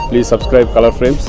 Please subscribe Color Frames.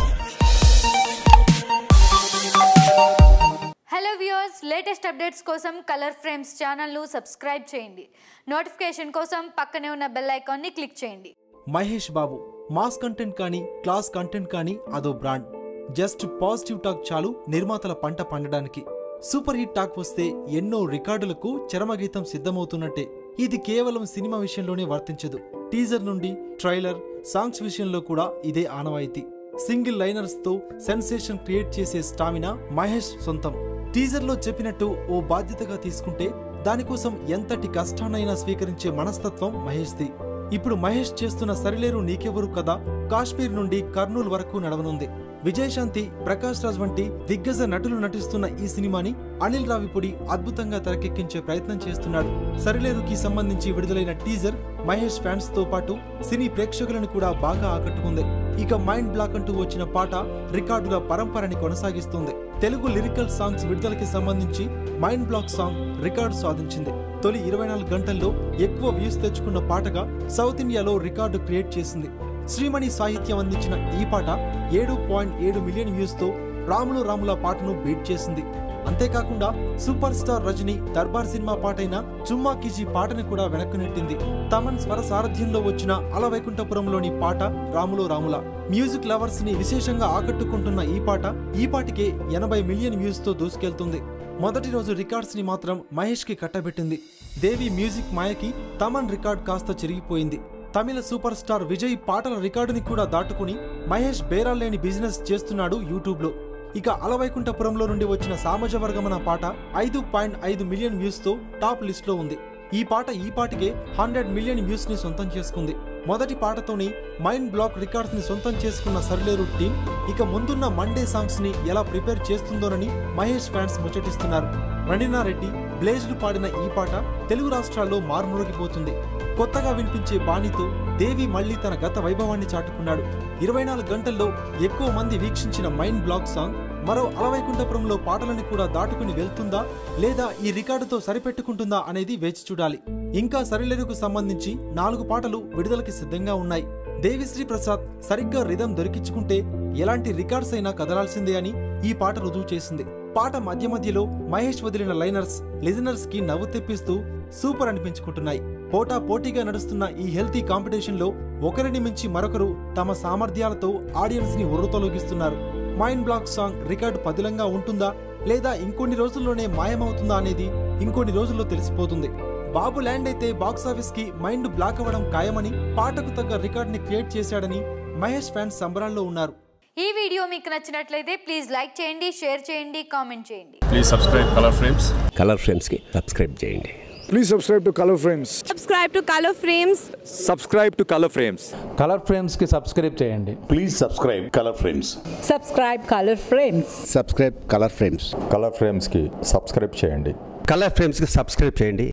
Hello viewers latest updates కోసం Color Frames ఛానల్ను subscribe చేయండి notification కోసం పక్కనే ఉన్న బెల్ ఐకాన్ని క్లిక్ చేయండి మహేష్ బాబు మాస్ కంటెంట్ కానీ క్లాస్ కంటెంట్ కానీ అదో బ్రాండ్ జస్ట్ పాజిటివ్ టాక్ చాలు నిర్మాతల పంట పండడానికి సూపర్ హిట్ టాక్ వస్తే ఎన్నో రికార్డులకు చరమగీతం సిద్ధమవుతున్నట్టే ఇది కేవలం సినిమా విషయంలోనే వర్తించదు టీజర్ నుండి ట్రైలర్ సాంగ్స్ విషయంలో కూడా ఇదే ఆనవాయితీ సింగిల్ లైనర్స్ తో సెన్సేషన్ క్రియేట్ చేసే స్టామినా మహేష్ సొంతం టీజర్ లో చెప్పినట్టు ఓ బాధ్యతగా తీసుకుంటే దానికోసం ఎంతటి కష్టాన్నైనా స్వీకరించే మనస్తత్వం మహేష్ది ఇప్పుడు మహేష్ చేస్తున్న సరిలేరు నీకెవరు కదా కాశ్మీర్ నుండి కర్నూలు వరకు నడవనుంది విజయశాంతి ప్రకాష్ రాజ్ వంటి దిగ్గజ నటులు నటిస్తున్న ఈ సినిమాని అనిల్ రావిపూడి అద్భుతంగా తెరకెక్కించే ప్రయత్నం చేస్తున్నాడు సరిలేరుకి సంబంధించి విడుదలైన టీజర్ మహేష్ ఫ్యాన్స్ తో పాటు సినీ ప్రేక్షకులను కూడా బాగా ఆకట్టుకుంది ఇక మైండ్ బ్లాక్ అంటూ వచ్చిన పాట రికార్డుల పరంపరని కొనసాగిస్తుంది తెలుగు లిరికల్ సాంగ్స్ విడుదలకి సంబంధించి మైండ్ బ్లాక్ సాంగ్ రికార్డు సాధించింది తొలి ఇరవై నాలుగు గంటల్లో ఎక్కువ వ్యూస్ తెచ్చుకున్న పాటగా సౌత్ ఇండియాలో రికార్డు క్రియేట్ చేసింది శ్రీమణి సాహిత్యం అందించిన ఈ పాట ఏడు పాయింట్ ఏడు మిలియన్ వ్యూస్ తో రాములు రాముల పాటను బీట్ చేసింది అంతేకాకుండా super star Rajini Darbar cinema పాటైన చుమ్మా కిజీ పాటని కూడా వెనక్కు నెట్టింది తమన్ స్వర సారథ్యంలో వచ్చిన అలవైకుంఠపురంలోని పాట రాములో రాముల మ్యూజిక్ లవర్స్ ని విశేషంగా ఆకట్టుకుంటున్న ఈ పాట ఈ పాటికే ఎనభై మిలియన్ వ్యూస్ తో దూసుకెళ్తుంది మొదటి రోజు రికార్డ్స్ ని మాత్రం మహేష్ కి కట్టబెట్టింది దేవి మ్యూజిక్ మాయకి తమన్ రికార్డ్ కాస్త చెరిగిపోయింది తమిళ సూపర్ స్టార్ విజయ్ పాటల రికార్డుని కూడా దాటుకుని మహేష్ బేరాల్లేని బిజినెస్ చేస్తున్నాడు యూట్యూబ్ లో ఇక అలవైకుంఠపురంలో నుండి వచ్చిన సామజ వర్గమన పాట ఐదు పాయింట్ ఐదు మిలియన్ వ్యూస్ తో టాప్ లిస్ట్ లో ఉంది ఈ పాట ఈ పాటికే హండ్రెడ్ మిలియన్ వ్యూస్ ని సొంతం చేసుకుంది మొదటి పాటతోని మైండ్ బ్లాక్ రికార్డ్స్ ని సొంతం చేసుకున్న సరిలేరు టీం ఇక ముందున్న మండే సాంగ్స్ ని ఎలా ప్రిపేర్ చేస్తుందోనని మహేష్ ఫ్యాన్స్ ముచ్చటిస్తున్నారు రెడ్డి బ్లేజ్లు పాడిన ఈ పాట తెలుగు రాష్ట్రాల్లో మార్మోగిపోతుంది కొత్తగా వినిపించే బాణితో దేవి మళ్లీ తన గత వైభవాన్ని చాటుకున్నాడు ఇరవై నాలుగు గంటల్లో ఎక్కువ మంది వీక్షించిన మైండ్ బ్లాక్ సాంగ్ మరో అలవైకుంఠపురంలో పాటలను కూడా దాటుకుని వెళ్తుందా లేదా ఈ రికార్డుతో సరిపెట్టుకుంటుందా అనేది వేచి చూడాలి ఇంకా సరిలేరుకు సంబంధించి నాలుగు పాటలు విడుదలకి సిద్ధంగా ఉన్నాయి దేవిశ్రీ ప్రసాద్ సరిగ్గా రిధం దొరికించుకుంటే ఎలాంటి రికార్డ్స్ అయినా కదలాల్సిందే అని ఈ పాట రుజువు చేసింది పాట మధ్య మధ్యలో మహేష్ వదిలిన లైనర్స్ లిజనర్స్ కి నవ్వు తెప్పిస్తూ సూపర్ అనిపించుకుంటున్నాయి పోటా పోటీగా నడుస్తున్న ఈ హెల్తీ కాంపిటీషన్ లో ఒకరిని మించి మరొకరు తమ సామర్థ్యాలతో ఆడియన్స్ ని ఉర్రతొలగిస్తున్నారు మైండ్ బ్లాక్ సాంగ్ రికార్డు పదిలంగా ఉంటుందా లేదా ఇంకొన్ని రోజుల్లోనే మాయమవుతుందా అనేది ఇంకొన్ని రోజుల్లో తెలిసిపోతుంది బాబు ల్యాండ్ అయితే బాక్సాఫీస్ కి మైండ్ బ్లాక్ అవ్వడం ఖాయమని పాటకు తగ్గ రికార్డ్ ని క్రియేట్ చేశాడని మహేష్ ఫ్యాన్స్ సంబరాల్లో ఉన్నారు ఈ వీడియో మీకు నచ్చినట్లయితే ప్లీజ్ లైక్ చేయండి షేర్ చేయండి కామెంట్ చేయండి Please subscribe Color Frames. Color ఫ్రేమ్స్కి సబ్స్క్రైబ్ చేయండి Please subscribe to Color Frames. subscribe to Color Frames subscribe to color frames Color ఫ్రేమ్స్కి సబ్స్క్రైబ్ చేయండి Please subscribe Color Frames. subscribe Color Frames subscribe Color Frames Color ఫ్రేమ్స్కి subscribe చేయండి Color ఫ్రేమ్స్కి subscribe చేయండి